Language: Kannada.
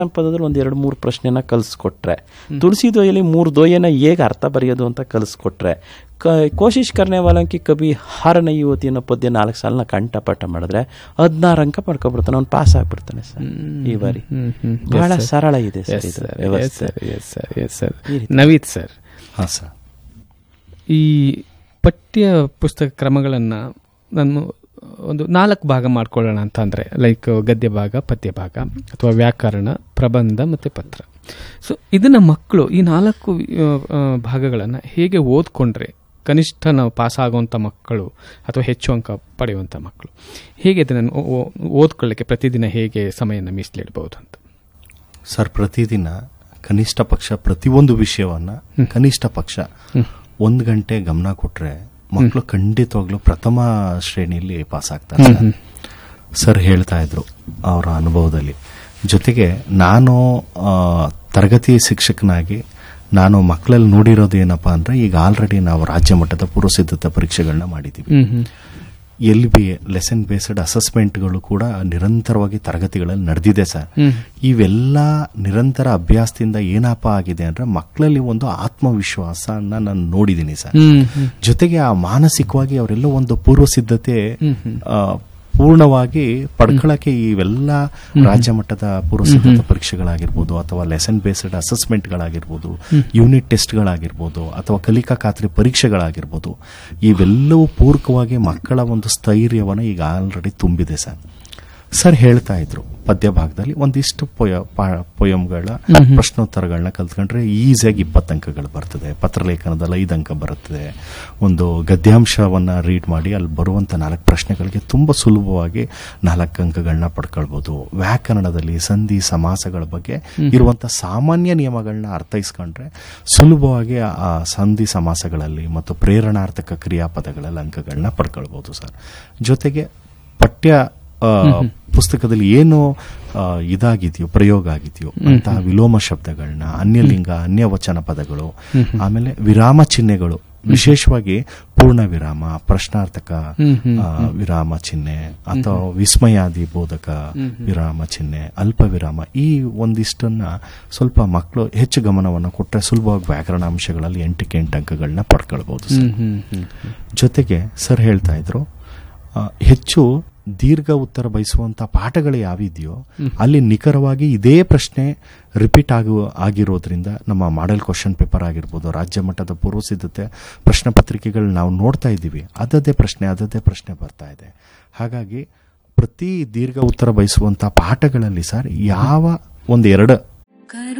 ಪದದಲ್ಲಿ ಒಂದ್ ಎರಡು ಮೂರು ಪ್ರಶ್ನೆನ ಕಲಿಸ್ಕೊಟ್ರೆ ತುಳಸಿ ದೊಯ್ಯಲ್ಲಿ ಮೂರು ದೊಯ್ಯನ ಹೇಗೆ ಅರ್ಥ ಬರೆಯೋದು ಅಂತ ಕಲಿಸ್ಕೊಟ್ರೆ ಕ ಕೋಶಿಶ್ ಕರ್ನೆವಾಲಂಕಿ ಕಬಿ ಹಾರನ ಯುವತಿ ಅನ್ನೋ ಪದ್ಯ ನಾಲ್ಕು ಸಾಲನ ಕಂಠಪಾಠ ಮಾಡಿದ್ರೆ ಹದಿನಾರು ಅಂಕ ಪಡ್ಕೊಬಿಡ್ತಾನೆ ಅವ್ನು ಪಾಸ್ ಆಗ್ಬಿಡ್ತಾನೆ ಸರ್ ಈ ಬಾರಿ ಬಹಳ ಸರಳ ಇದೆ ಸರ್ ಇದು ವ್ಯವಸ್ಥೆ ನವೀತ್ ಸರ್ ಹಾಂ ಸರ್ ಈ ಪಠ್ಯ ಪುಸ್ತಕ ಕ್ರಮಗಳನ್ನು ನಾನು ಒಂದು ನಾಲ್ಕು ಭಾಗ ಮಾಡ್ಕೊಳ್ಳೋಣ ಅಂತ ಅಂದರೆ ಲೈಕ್ ಗದ್ಯ ಭಾಗ ಪದ್ಯ ಭಾಗ ಅಥವಾ ವ್ಯಾಕರಣ ಪ್ರಬಂಧ ಮತ್ತು ಪತ್ರ ಸೊ ಇದನ್ನು ಮಕ್ಕಳು ಈ ನಾಲ್ಕು ಭಾಗಗಳನ್ನು ಹೇಗೆ ಓದ್ಕೊಂಡ್ರೆ ಕನಿಷ್ಠ ನಾವು ಪಾಸ್ ಆಗುವಂಥ ಮಕ್ಕಳು ಅಥವಾ ಹೆಚ್ಚು ಅಂಕ ಪಡೆಯುವಂಥ ಮಕ್ಕಳು ಹೇಗೆ ಇದನ್ನು ಓ- ಓ- ಓದ್ಕೊಳ್ಳಿಕ್ಕೆ ಪ್ರತಿದಿನ ಹೇಗೆ ಸಮಯನ ಮೀಸಲಿಡ್ಬೋದು ಅಂತ ಸರ್ ಪ್ರತಿದಿನ ಕನಿಷ್ಠ ಪಕ್ಷ ಪ್ರತಿಯೊಂದು ವಿಷಯವನ್ನ ಕನಿಷ್ಠ ಪಕ್ಷ ಒಂದು ಗಂಟೆ ಗಮನ ಕೊಟ್ರೆ ಮಕ್ಕಳು ಖಂಡಿತವಾಗ್ಲೂ ಪ್ರಥಮ ಶ್ರೇಣಿಯಲ್ಲಿ ಪಾಸ್ ಆಗ್ತಾರೆ ಸರ್. ಸರ್ ಹೇಳ್ತಾ ಇದ್ರು ಅವರ ಅನುಭವದಲ್ಲಿ ಜೊತೆಗೆ ನಾನು ಆ, ತರಗತಿ ಶಿಕ್ಷಕನಾಗಿ ನಾನು ಮಕ್ಕಳಲ್ಲಿ ನೋಡಿರೋದು ಏನಪ್ಪಾ ಅಂದ್ರೆ ಈಗ ಆಲ್ರೆಡಿ ನಾವು ರಾಜ್ಯ ಮಟ್ಟದ ಪೂರ್ವಸಿದ್ಧತಾ ಪರೀಕ್ಷೆಗಳನ್ನ ಮಾಡಿದ್ದೀವಿ ಎಲ್ ಬಿ ಲೆಸನ್ ಬೇಸ್ಡ್ ಅಸೆಸ್ಮೆಂಟ್ಗಳು ಕೂಡ ನಿರಂತರವಾಗಿ ತರಗತಿಗಳಲ್ಲಿ ನಡೆದಿದೆ ಸರ್ ಇವೆಲ್ಲ ನಿರಂತರ ಅಭ್ಯಾಸದಿಂದ ಏನಪ್ಪ ಆಗಿದೆ ಅಂದ್ರೆ ಮಕ್ಕಳಲ್ಲಿ ಒಂದು ಆತ್ಮವಿಶ್ವಾಸನ ನಾನು ನೋಡಿದ್ದೀನಿ ಸರ್ ಜೊತೆಗೆ ಆ ಮಾನಸಿಕವಾಗಿ ಅವರೆಲ್ಲ ಒಂದು ಪೂರ್ವ ಸಿದ್ಧತೆ ಆ, ಪೂರ್ಣವಾಗಿ ಪಡ್ಕೊಳ್ಳಕ್ಕೆ ಇವೆಲ್ಲ ರಾಜ್ಯ ಮಟ್ಟದ ಪೂರ್ವ ಸಿದ್ಧತಾ ಪರೀಕ್ಷೆಗಳಾಗಿರ್ಬೋದು ಅಥವಾ ಲೆಸನ್ ಬೇಸ್ಡ್ ಅಸೆಸ್ಮೆಂಟ್ಗಳಾಗಿರ್ಬೋದು ಯೂನಿಟ್ ಟೆಸ್ಟ್ಗಳಾಗಿರ್ಬೋದು ಅಥವಾ ಕಲಿಕಾ ಖಾತ್ರಿ ಪರೀಕ್ಷೆಗಳಾಗಿರ್ಬೋದು ಇವೆಲ್ಲವೂ ಪೂರಕವಾಗಿ ಮಕ್ಕಳ ಒಂದು ಸ್ಥೈರ್ಯವನ್ನು ಈಗ ಆಲ್ರೆಡಿ ತುಂಬಿದೆ ಸರ್ ಸರ್ ಹೇಳ್ತಾ ಇದ್ರು ಪದ್ಯ ಭಾಗದಲ್ಲಿ ಒಂದಿಷ್ಟು ಪೊಯ ಪೊಯಮ್ಗಳ ಪ್ರಶ್ನೋತ್ತರಗಳನ್ನ ಕಲ್ತ್ಕೊಂಡ್ರೆ ಈಸಿಯಾಗಿ ಇಪ್ಪತ್ತು ಅಂಕಗಳು ಬರ್ತದೆ ಪತ್ರಲೇಖನದಲ್ಲಿ ಐದು ಅಂಕ ಬರುತ್ತದೆ ಒಂದು ಗದ್ಯಾಂಶವನ್ನ ರೀಡ್ ಮಾಡಿ ಅಲ್ಲಿ ಬರುವಂತ ನಾಲ್ಕು ಪ್ರಶ್ನೆಗಳಿಗೆ ತುಂಬಾ ಸುಲಭವಾಗಿ ನಾಲ್ಕು ಅಂಕಗಳನ್ನ ಪಡ್ಕೊಳ್ಬಹುದು ವ್ಯಾಕರಣದಲ್ಲಿ ಸಂಧಿ ಸಮಾಸಗಳ ಬಗ್ಗೆ ಇರುವಂತ ಸಾಮಾನ್ಯ ನಿಯಮಗಳನ್ನ ಅರ್ಥೈಸ್ಕೊಂಡ್ರೆ ಸುಲಭವಾಗಿ ಆ ಸಂಧಿ ಸಮಾಸಗಳಲ್ಲಿ ಮತ್ತು ಪ್ರೇರಣಾರ್ಥಕ ಕ್ರಿಯಾಪದಗಳಲ್ಲಿ ಅಂಕಗಳನ್ನ ಪಡ್ಕೊಳ್ಬಹುದು ಸರ್ ಜೊತೆಗೆ ಪಠ್ಯ ಆ, ಪುಸ್ತಕದಲ್ಲಿ ಏನು ಆ, ಇದಾಗಿದೆಯೋ ಪ್ರಯೋಗ ಆಗಿದೆಯೋ ಅಂತಹ ವಿಲೋಮ ಶಬ್ದಗಳನ್ನ ಅನ್ಯಲಿಂಗ ಅನ್ಯವಚನ ಪದಗಳು ಆಮೇಲೆ ವಿರಾಮ ಚಿಹ್ನೆಗಳು ವಿಶೇಷವಾಗಿ ಪೂರ್ಣ ವಿರಾಮ ಪ್ರಶ್ನಾರ್ಥಕ ಆ, ವಿರಾಮ ಚಿಹ್ನೆ ಅಥವಾ ವಿಸ್ಮಯಾದಿ ಬೋಧಕ ವಿರಾಮ ಚಿಹ್ನೆ ಅಲ್ಪ ವಿರಾಮ ಈ ಒಂದಿಷ್ಟನ್ನ ಸ್ವಲ್ಪ ಮಕ್ಕಳು ಹೆಚ್ಚು ಗಮನವನ್ನು ಕೊಟ್ಟರೆ ಸುಲಭವಾಗಿ ವ್ಯಾಕರಣ ಅಂಶಗಳಲ್ಲಿ ಎಂಟಕ್ಕೆ ಎಂಟು ಅಂಕಗಳನ್ನ ಪಡ್ಕೊಳ್ಬಹುದು ಸರ್. ಜೊತೆಗೆ ಸರ್ ಹೇಳ್ತಾ ಇದ್ರು ಆ, ಹೆಚ್ಚು ದೀರ್ಘ ಉತ್ತರ ಬಯಸುವಂತ ಪಾಠಗಳು ಯಾವಿದೆಯೋ ಅಲ್ಲಿ ನಿಖರವಾಗಿ ಇದೇ ಪ್ರಶ್ನೆ ರಿಪೀಟ್ ಆಗುವ ಆಗಿರೋದ್ರಿಂದ ನಮ್ಮ ಮಾಡೆಲ್ ಕ್ವಶನ್ ಪೇಪರ್ ಆಗಿರ್ಬೋದು ರಾಜ್ಯ ಮಟ್ಟದ ಪೂರ್ವ ಸಿದ್ಧತೆ ಪ್ರಶ್ನೆ ಪತ್ರಿಕೆಗಳು ನಾವು ನೋಡ್ತಾ ಇದ್ದೀವಿ ಅದದೇ ಪ್ರಶ್ನೆ ಅದದೇ ಪ್ರಶ್ನೆ ಬರ್ತಾ ಇದೆ ಹಾಗಾಗಿ ಪ್ರತಿ ದೀರ್ಘ ಉತ್ತರ ಬಯಸುವಂತ ಪಾಠಗಳಲ್ಲಿ ಸರ್ ಯಾವ ಒಂದು ಎರಡು ಕರು